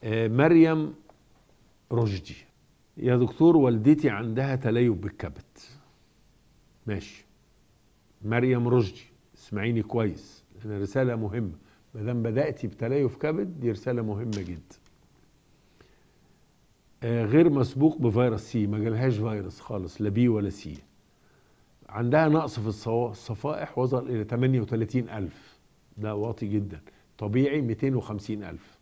آه، مريم رشدي يا دكتور والدتي عندها تليف بالكبد ماشي مريم رشدي اسمعيني كويس لان رساله مهمه ما دام بداتي بتليف كبد دي رساله مهمه جدا آه، غير مسبوق بفيروس سي ما جالهاش فيروس خالص لا بي ولا سي عندها نقص في الصوا- الصفائح وصل الى 38 الف ده واطي جدا طبيعي 250 الف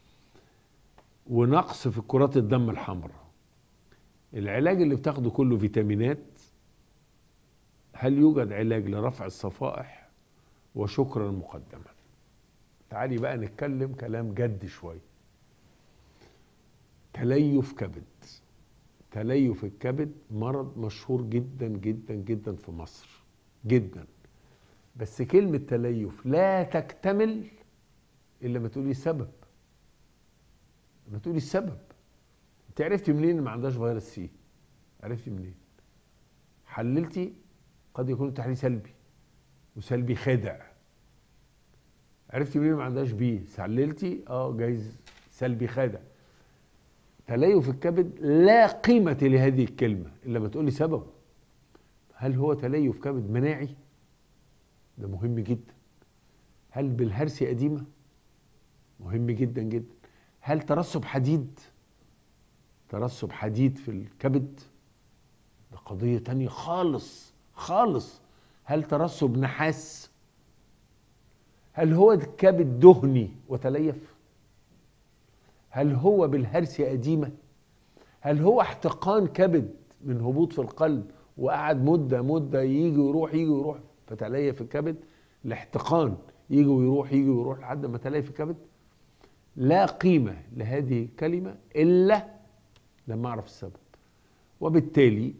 ونقص في كرات الدم الحمراء العلاج اللي بتاخده كله فيتامينات هل يوجد علاج لرفع الصفائح وشكرا مقدما تعالي بقى نتكلم كلام جد شويه تليف كبد تليف الكبد مرض مشهور جدا جدا جدا في مصر جدا بس كلمة تليف لا تكتمل إلا ما تقولي سبب ما تقولي السبب انت عرفتي منين ان ما عندهاش فيروس سي عرفتي منين حللتي قد يكون التحليل سلبي وسلبي خادع عرفتي منين ما عندهاش بي حللتي اه جايز سلبي خادع تليف الكبد لا قيمة لهذه الكلمة إلا ما تقولي سببه هل هو تليف كبد مناعي ده مهم جدا هل بالهرسي قديمة مهم جدا جدا هل ترسب حديد ترسب حديد في الكبد ده قضية تانية خالص خالص هل ترسب نحاس هل هو الكبد دهني وتليف هل هو بالهرسة قديمة هل هو احتقان كبد من هبوط في القلب وقعد مدة مدة يجي ويروح يجي ويروح فتليف الكبد الاحتقان يجي ويروح يجي ويروح لحد ما تليف الكبد لا قيمة لهذه الكلمة إلا لما أعرف السبب وبالتالي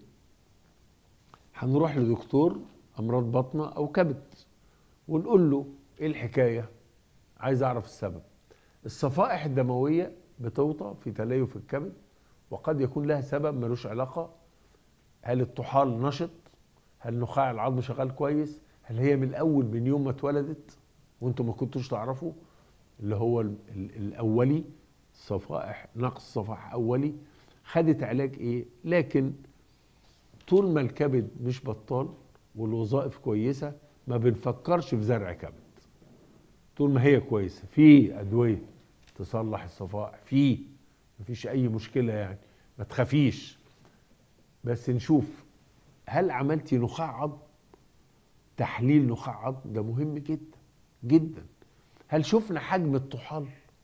هنروح لدكتور أمراض بطنة أو كبد ونقول له إيه الحكاية عايز أعرف السبب الصفائح الدموية بتوطى في تليف الكبد وقد يكون لها سبب ملوش علاقة هل الطحال نشط هل نخاع العظم شغال كويس هل هي من الأول من يوم ما اتولدت وانتم ما كنتوش تعرفوا اللي هو ال- ال- الأولي صفائح نقص صفائح أولي خدت علاج إيه لكن طول ما الكبد مش بطال والوظائف كويسة ما بنفكرش في زرع كبد طول ما هي كويسه في ادويه تصلح الصفائح في مفيش اي مشكله يعني ما تخافيش بس نشوف هل عملتي نخاع عظم تحليل نخاع عظم ده مهم جدا جدا هل شفنا حجم الطحال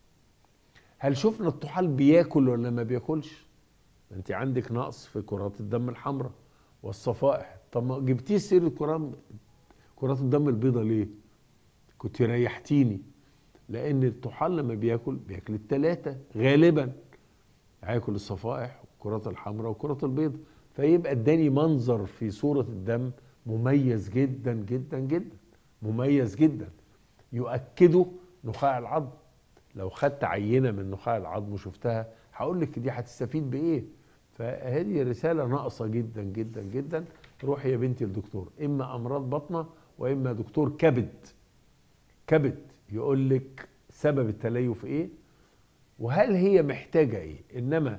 هل شفنا الطحال بياكل ولا ما بياكلش ما انت عندك نقص في كرات الدم الحمراء والصفائح طب ما جبتيه سيره كرات كرات الدم البيضاء ليه كنت ريحتيني لان الطحال لما بياكل بياكل التلاتة غالبا هياكل الصفائح والكرات الحمراء والكرات البيضاء فيبقى اداني منظر في صورة الدم مميز جدا جدا جدا مميز جدا يؤكده نخاع العظم لو خدت عينة من نخاع العظم وشفتها هقول لك دي هتستفيد بايه فهذه رسالة ناقصة جدا جدا جدا روحي يا بنتي الدكتور اما امراض بطنة واما دكتور كبد كبد يقول لك سبب التليف ايه وهل هي محتاجه ايه انما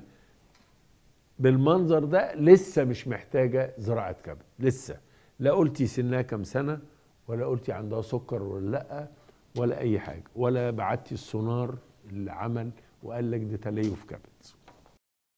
بالمنظر ده لسه مش محتاجه زراعه كبد لسه لا قلتي سنها كام سنه ولا قلتي عندها سكر ولا لا ولا اي حاجه ولا بعتي السونار اللي عمل وقال لك ده تليف كبد